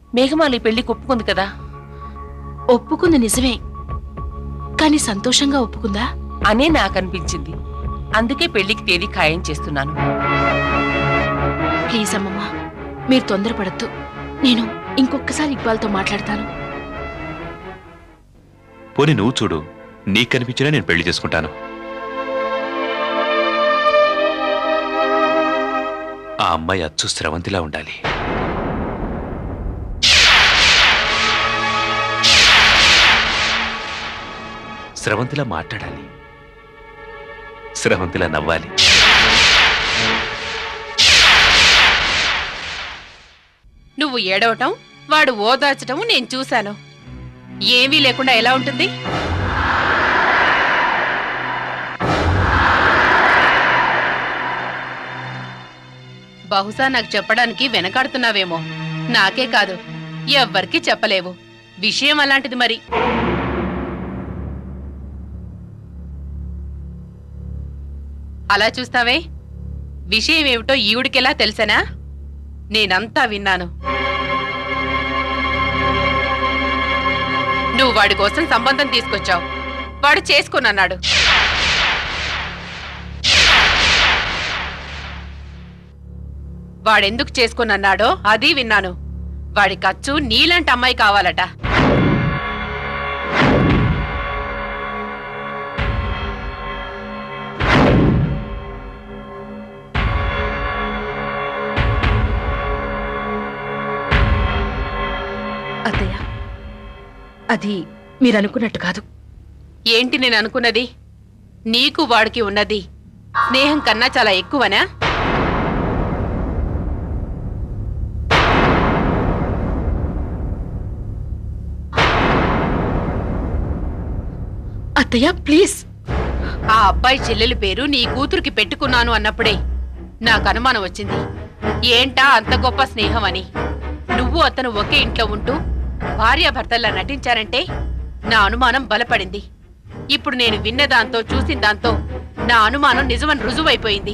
మేఘమాలి పెళ్లి ఒప్పుకుంది కదా ఒప్పుకుంది నిజమే కానీ సంతోషంగా ఒప్పుకుందా అనే నాకు అనిపించింది అందుకే పెళ్లికి తేదీ ఖాయం చేస్తున్నాను ప్లీజ్ అమ్మమ్మ మీరు తొందరపడద్దు నేను ఇంకొకసారి ఇక్బాల్తో మాట్లాడతాను పోనీ నువ్వు చూడు నీకు కనిపించినా నేను పెళ్లి చేసుకుంటాను ఆ అమ్మాయి అచ్చు స్రవంతిలా ఉండాలి స్రవంతిలా మాట్లాడాలి స్రవంతిలా నవ్వాలి నువ్వు ఏడవటం వాడు ఓదార్చటం నేను చూశాను ఏమీ లేకుండా ఎలా ఉంటుంది బహుశా నాకు చెప్పడానికి వెనకాడుతున్నావేమో నాకే కాదు ఎవ్వరికీ చెప్పలేవు విషయం అలాంటిది మరి అలా చూస్తావే విషయం ఏమిటో ఈవిడికెలా తెలుసనా నేనంతా విన్నాను నువ్వు వాడి కోసం సంబంధం తీసుకొచ్చావు వాడు చేసుకోనన్నాడు వాడెందుకు చేసుకోనన్నాడో అది విన్నాను వాడి ఖర్చు నీలాంటి అమ్మాయి కావాలట అత్తయ్య అది మీరు అనుకున్నట్టు కాదు ఏంటి నేను అనుకున్నది నీకు వాడికి ఉన్నది స్నేహం కన్నా చాలా ఎక్కువనా అత్తయ్య ప్లీజ్ ఆ అబ్బాయి చెల్లెలి పేరు నీ కూతురికి పెట్టుకున్నాను అన్నప్పుడే నాకు అనుమానం వచ్చింది ఏంటా అంత గొప్ప స్నేహం అని నువ్వు అతను ఒకే ఇంట్లో ఉంటూ భార్యాభర్తల్లా నటించారంటే నా అనుమానం బలపడింది ఇప్పుడు నేను విన్న దాంతో చూసిన దాంతో నా అనుమానం నిజమని రుజువైపోయింది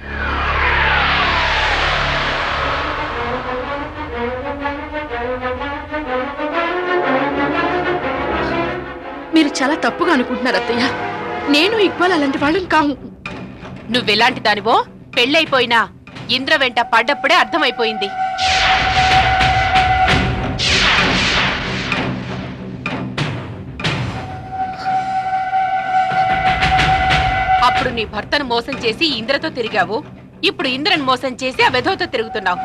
మీరు చాలా తప్పుగా అనుకుంటున్నారు అత్తయ్య నేను ఇక్బాల్ అలాంటి వాళ్ళని కాము నువ్వెలాంటి దానివో పెళ్ళైపోయినా ఇంద్ర వెంట పడ్డప్పుడే అర్థమైపోయింది అప్పుడు నీ భర్తను మోసం చేసి ఇంద్రతో తిరిగావు ఇప్పుడు ఇంద్రను మోసం చేసి ఆ వెధవతో తిరుగుతున్నావు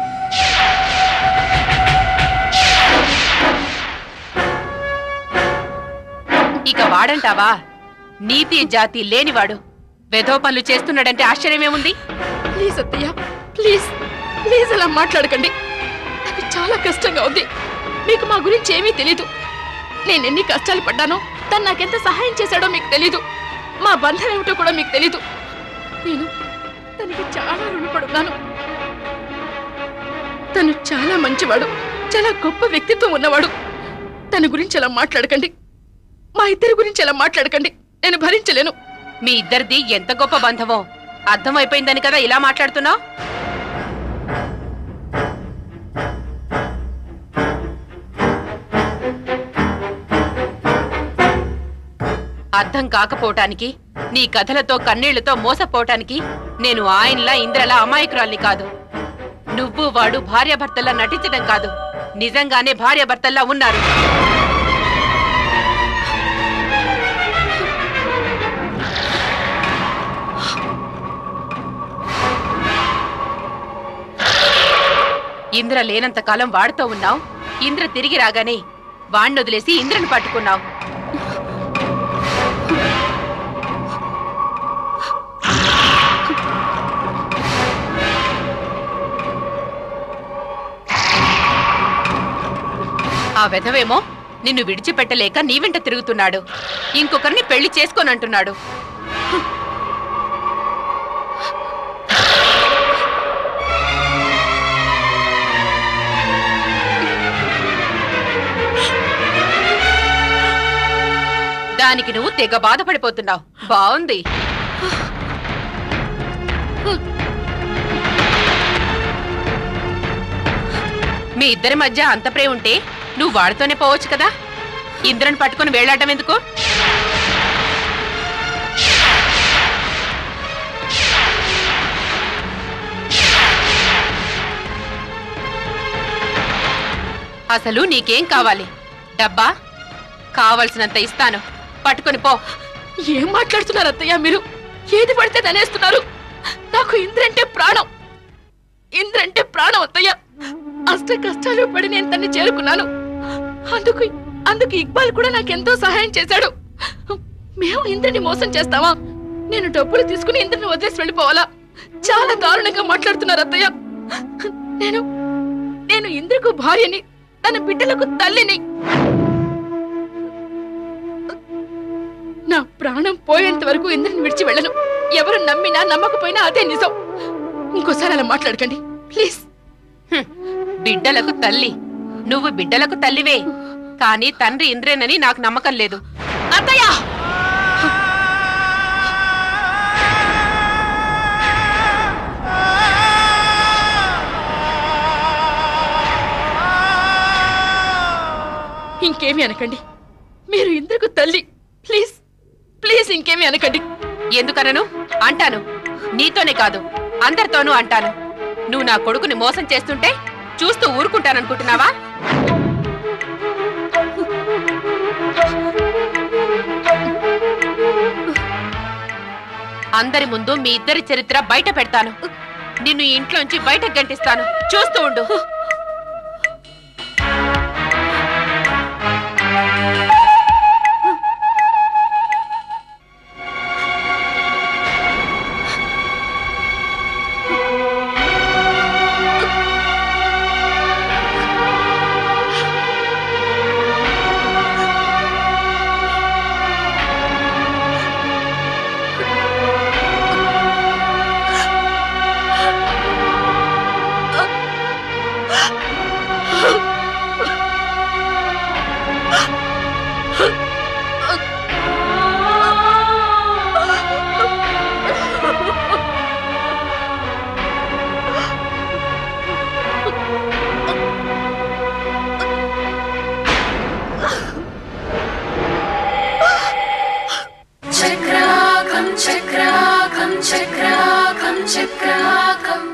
ఇక వాడంటావా నీతి జాతి లేనివాడు వెధవ పనులు చేస్తున్నాడంటే ఆశ్చర్యమేముంది ప్లీజ్ అత్తయ్య ప్లీజ్ ప్లీజ్ అలా మాట్లాడకండి నాకు చాలా కష్టంగా ఉంది మీకు మా గురించి ఏమీ తెలీదు నేను ఎన్ని కష్టాలు పడ్డానో తను నాకెంత సహాయం చేశాడో మీకు తెలీదు మా బంధం ఏమిటో కూడా మీకు తెలీదు నేను తనకి చాలా రుణపడున్నాను తను చాలా మంచివాడు చాలా గొప్ప వ్యక్తిత్వం ఉన్నవాడు తన గురించి అలా మాట్లాడకండి మా ఇద్దరి గురించి అలా మాట్లాడకండి నేను భరించలేను మీ ఇద్దరిది ఎంత గొప్ప బంధమో అర్థమైపోయిందని కదా ఇలా మాట్లాడుతున్నావు అర్థం కాకపోవటానికి నీ కథలతో కన్నీళ్లతో మోసపోవటానికి నేను ఆయనలా ఇంద్రలా అమాయకురాల్ని కాదు నువ్వు వాడు భార్యాభర్తల్లా నటించడం కాదు నిజంగానే భార్యాభర్తల్లా ఉన్నారు ఇంద్ర లేనంత కాలం వాడితో ఉన్నావు ఇంద్ర తిరిగి రాగానే వాణ్ణి వదిలేసి ఇంద్రను పట్టుకున్నావు ఆ వెధవేమో నిన్ను విడిచిపెట్టలేక నీ వెంట తిరుగుతున్నాడు ఇంకొకరిని పెళ్లి చేసుకోనంటున్నాడు దానికి నువ్వు తెగ బాధపడిపోతున్నావు బావుంది మీ ఇద్దరి మధ్య అంత ప్రేమ ఉంటే నువ్వు వాడితోనే పోవచ్చు కదా ఇంద్రని పట్టుకుని వేలాడటం ఎందుకు అసలు నీకేం కావాలి డబ్బా కావలసినంత ఇస్తాను పట్టుకొని పో ఏం మాట్లాడుతున్నారు అత్తయ్య మీరు ఏది పడితే దనేస్తున్నారు నాకు ఇంద్రంటే ప్రాణం ఇంద్రంటే ప్రాణం అత్తయ్య అష్ట కష్టాలు పడి నేను తన్ని చేరుకున్నాను అందుకు అందుకు ఇక్బాల్ కూడా నాకెంతో సహాయం చేశాడు మేము ఇంద్రని మోసం చేస్తావా నేను డబ్బులు తీసుకుని ఇంద్రని వదిలేసి వెళ్ళిపోవాలా చాలా దారుణంగా మాట్లాడుతున్నారు అత్తయ్య నేను నేను ఇంద్రకు భార్యని తన బిడ్డలకు తల్లిని నా ప్రాణం పోయేంత వరకు ఇంద్రని విడిచి వెళ్ళను ఎవరు నమ్మినా నమ్మకపోయినా అదే నిజం ఇంకోసారి అలా మాట్లాడకండి ప్లీజ్ హ్మ్. బిడ్డలకు తల్లి నువ్వు బిడ్డలకు తల్లివే కానీ తండ్రి ఇంద్రేనని నాకు నమ్మకం లేదు అత్తయ్య ఇంకేమి అనకండి మీరు ఇంద్రకు తల్లి ప్లీజ్ ప్లీజ్ ఇంకేమి అనకండి ఎందుకనను అంటాను నీతోనే కాదు అందరితోనూ అంటాను నువ్వు నా కొడుకుని మోసం చేస్తుంటే చూస్తూ ఊరుకుంటాననుకుంటున్నావా అందరి ముందు మీ ఇద్దరి చరిత్ర బయట పెడతాను నిన్ను ఈ ఇంట్లోంచి బయటకు గంటిస్తాను చూస్తూ ఉండు చక్రాకం చక్రాకం చక్రాకం చక్రాకం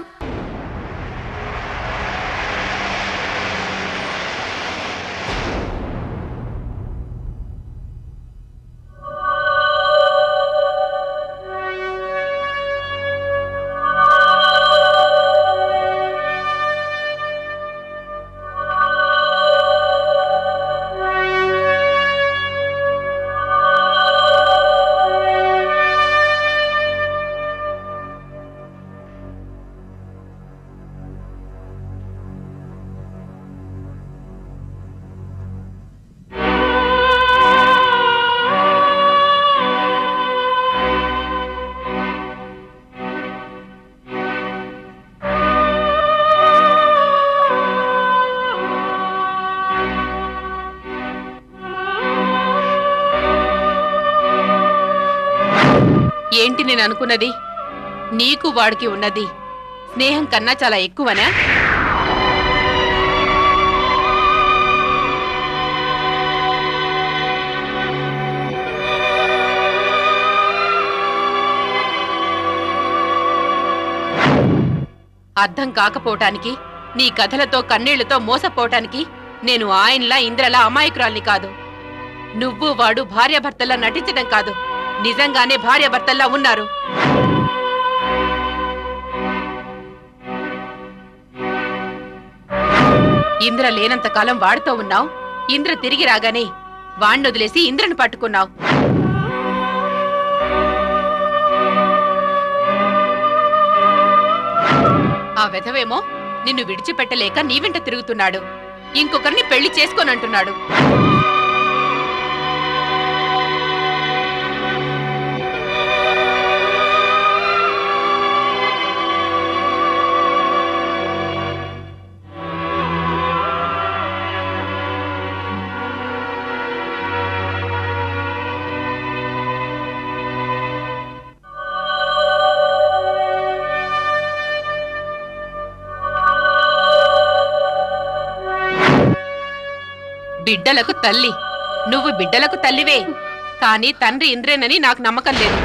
ఏంటి నేను అనుకున్నది నీకు వాడికి ఉన్నది స్నేహం కన్నా చాలా ఎక్కువనా అర్థం కాకపోవటానికి నీ కథలతో కన్నీళ్లతో మోసపోవటానికి నేను ఆయనలా ఇంద్రలా అమాయకురాల్ని కాదు నువ్వు వాడు భార్యాభర్తల్లా నటించడం కాదు నిజంగానే భార్యాభర్తల్లా ఉన్నారు ఇంద్ర లేనంత కాలం వాడితో ఉన్నావు ఇంద్ర తిరిగి రాగానే వాణ్ణి వదిలేసి ఇంద్రను పట్టుకున్నావు ఆ వెధవేమో నిన్ను విడిచిపెట్టలేక నీ వెంట తిరుగుతున్నాడు ఇంకొకరిని పెళ్లి చేసుకోనంటున్నాడు బిడ్డలకు తల్లి నువ్వు బిడ్డలకు తల్లివే కానీ తండ్రి ఇంద్రేనని నాకు నమ్మకం లేదు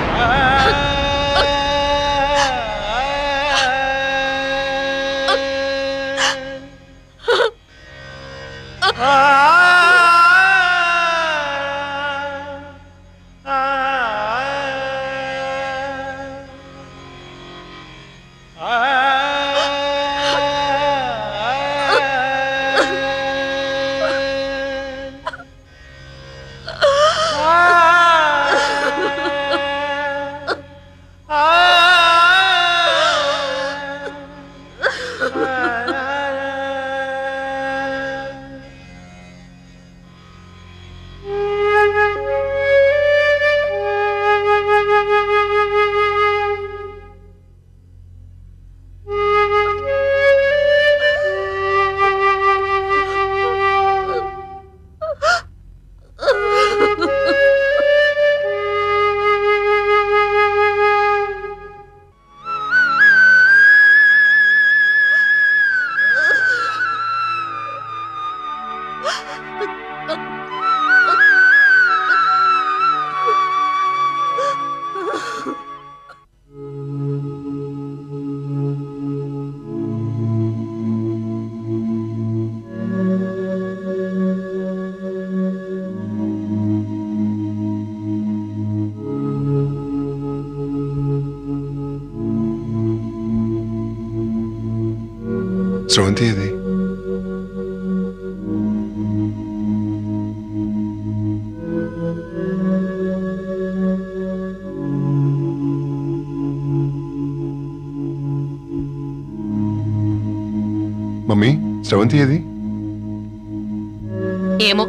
స్రవంతి అది మమ్మీ స్రవంతి ఏది ఏమో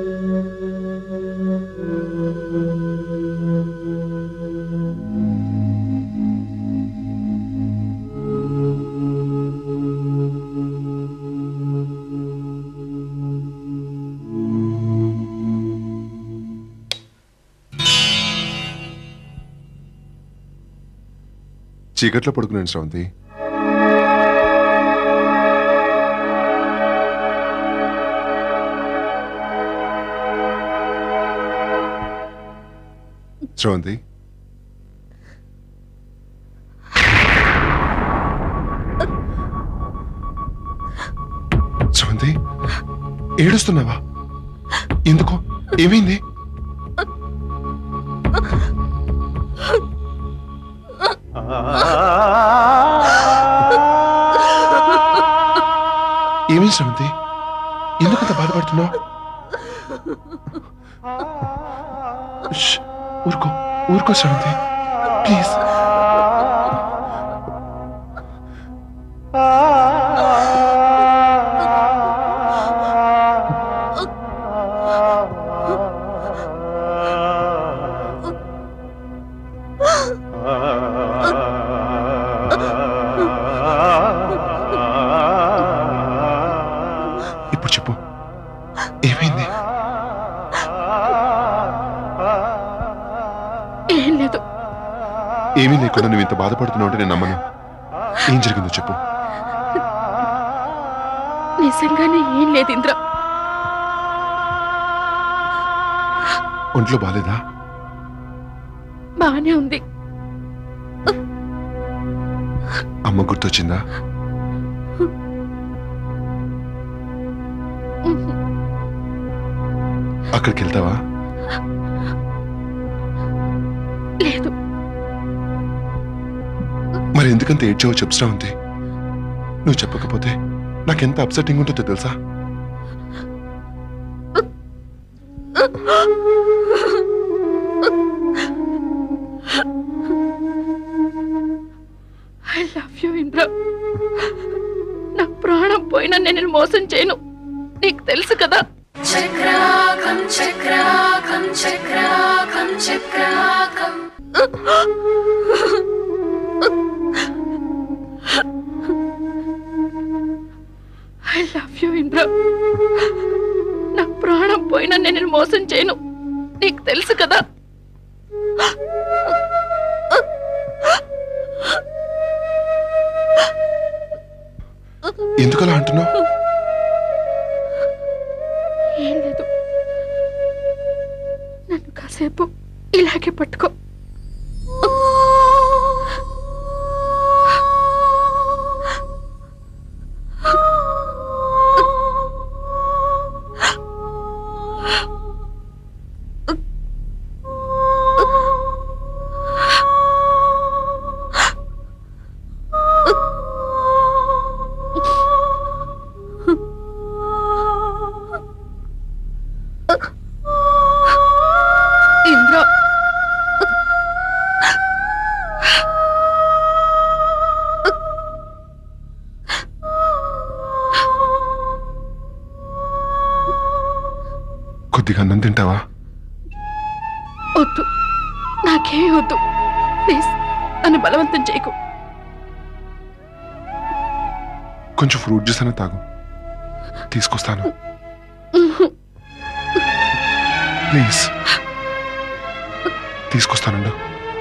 చీకట్లో పడుకున్నాను స్రవంతి స్రవంతి స్రవంతి ఏడుస్తున్నావా ఎందుకో ఏమైంది ఏమైంది శ్రవంతి ఎందుకంత బాధపడుతున్నావు ష్, ఊరుకో ఊరుకో శ్రవంతి ప్లీజ్ ఇప్పుడు చెప్పు ఏమైంది ఏం లేదు ఏమీ లేకుండా నువ్వు ఇంత బాధపడుతున్నావు అంటే నేను నమ్మను ఏం జరిగిందో చెప్పు నిజంగానే ఏం లేదు ఇంద్ర ఒంట్లో బాలేదా బానే ఉంది అమ్మ గుర్తొచ్చిందా అక్కడికి వెళ్తావా లేదు మరి ఎందుకంత ఏడ్చావో చెప్తా ఉంది నువ్వు చెప్పకపోతే నాకెంత అప్సెటింగ్ ఉంటుందో తెలుసా ఐ లవ్ యూ ఇంద్ర నా ప్రాణం పోయినా నేను నిన్ను మోసం చేయను నీకు తెలుసు కదా చక్రాకం చక్రాకం చక్రాకం చక్రాకం ఐ లవ్ యూ ఇంద్ర నా ప్రాణం పోయినా నేను నిన్ను మోసం చేయను నీకు తెలుసు కదా ఎందుకు అలా అంటున్నావు ఏం లేదు ఉన్నంతసేపు ఇలాగే పట్టుకో ఇంద్ర కొద్దిగా అన్నం తింటావా వద్దు నాకేమీ వద్దు ప్లీజ్ నన్ను బలవంతం చేయకు కొంచెం ఫ్రూట్ జ్యూస్ అయినా తాగు తీసుకొస్తాను ప్లీజ్ తీసుకొస్తానండు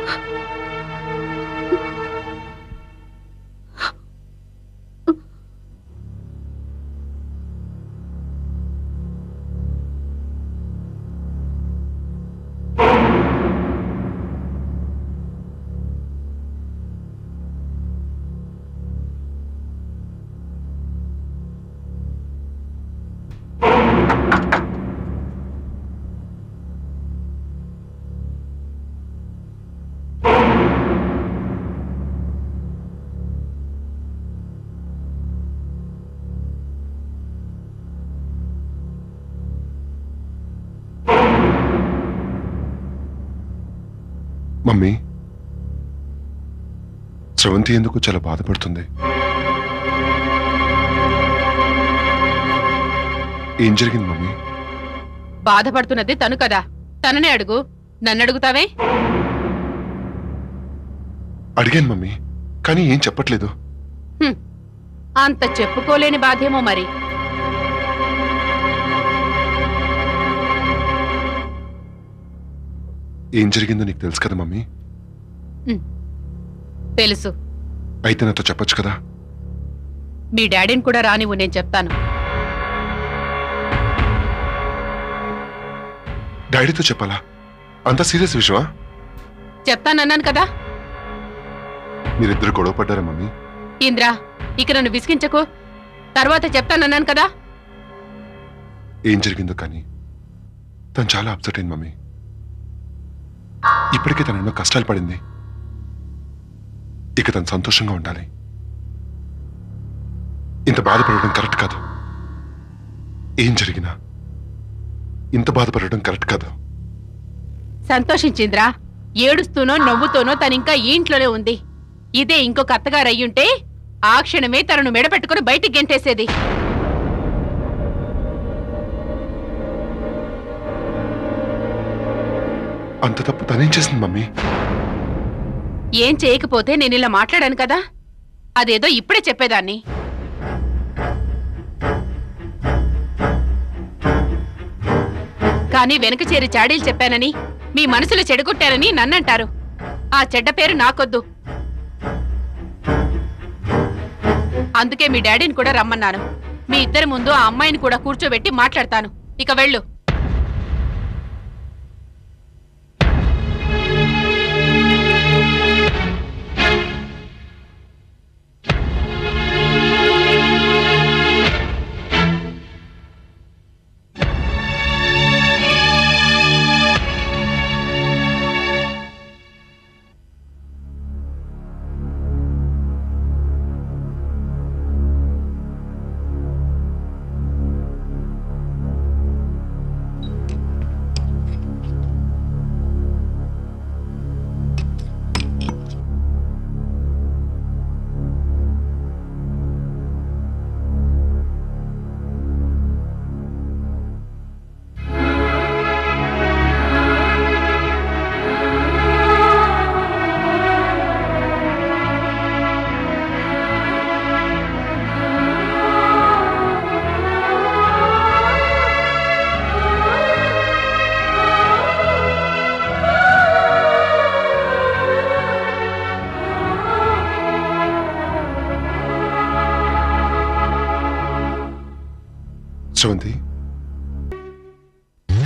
మమ్మీ స్రవంతి ఎందుకు చాలా బాధపడుతుంది ఏం జరిగింది మమ్మీ బాధపడుతున్నది తను కదా తననే అడుగు నన్ను అడుగుతావే అడిగాను మమ్మీ కానీ ఏం చెప్పట్లేదు హ్మ్. అంత చెప్పుకోలేని బాధేమో మరి ఏం జరిగిందో నీకు తెలుసు కదా మమ్మీ తెలుసు అయితే నాతో చెప్పొచ్చు కదా మీ డాడీని కూడా రానివ్వు నేను చెప్తాను డాడీతో చెప్పాలా అంత సీరియస్ విషయమా చెప్తానన్నాను కదా మీరిద్దరు గొడవ పడ్డారా మమ్మీ ఇంద్రా ఇక నన్ను విసిగించకు తర్వాత చెప్తానన్నాను కదా ఏం జరిగిందో కానీ తను చాలా అప్సెట్ అయింది మమ్మీ ఇప్పటికే తను ఎన్నో కష్టాలు పడింది ఇక తను సంతోషంగా ఉండాలి ఇంత బాధపడడం కరెక్ట్ కాదు ఏం జరిగినా ఇంత బాధపడడం కరెక్ట్ కాదు సంతోషించింద్రా ఏడుస్తూనో నవ్వుతూనో తనింకా ఈ ఇంట్లోనే ఉంది ఇదే ఇంకొక అత్తగారు అయ్యుంటే ఆ క్షణమే తనను మెడపెట్టుకుని బయటికి గెంటేసేది అంత తప్పు తనేం చేసింది మమ్మీ ఏం చేయకపోతే నేను ఇలా మాట్లాడాను కదా అదేదో ఇప్పుడే చెప్పేదాన్ని కానీ వెనక చేరి చాడీలు చెప్పానని మీ మనసులో చెడగొట్టారని నన్నంటారు ఆ చెడ్డ పేరు నాకొద్దు అందుకే మీ డాడీని కూడా రమ్మన్నాను మీ ఇద్దరి ముందు ఆ అమ్మాయిని కూడా కూర్చోబెట్టి మాట్లాడతాను ఇక వెళ్ళు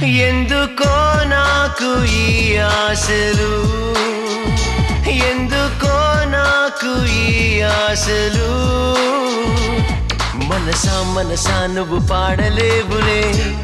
ఎందుకో నాకు ఈ ఆశలు ఎందుకో నాకు ఈ ఆశలు మనసా మనసా నువ్వు పాడలేవులే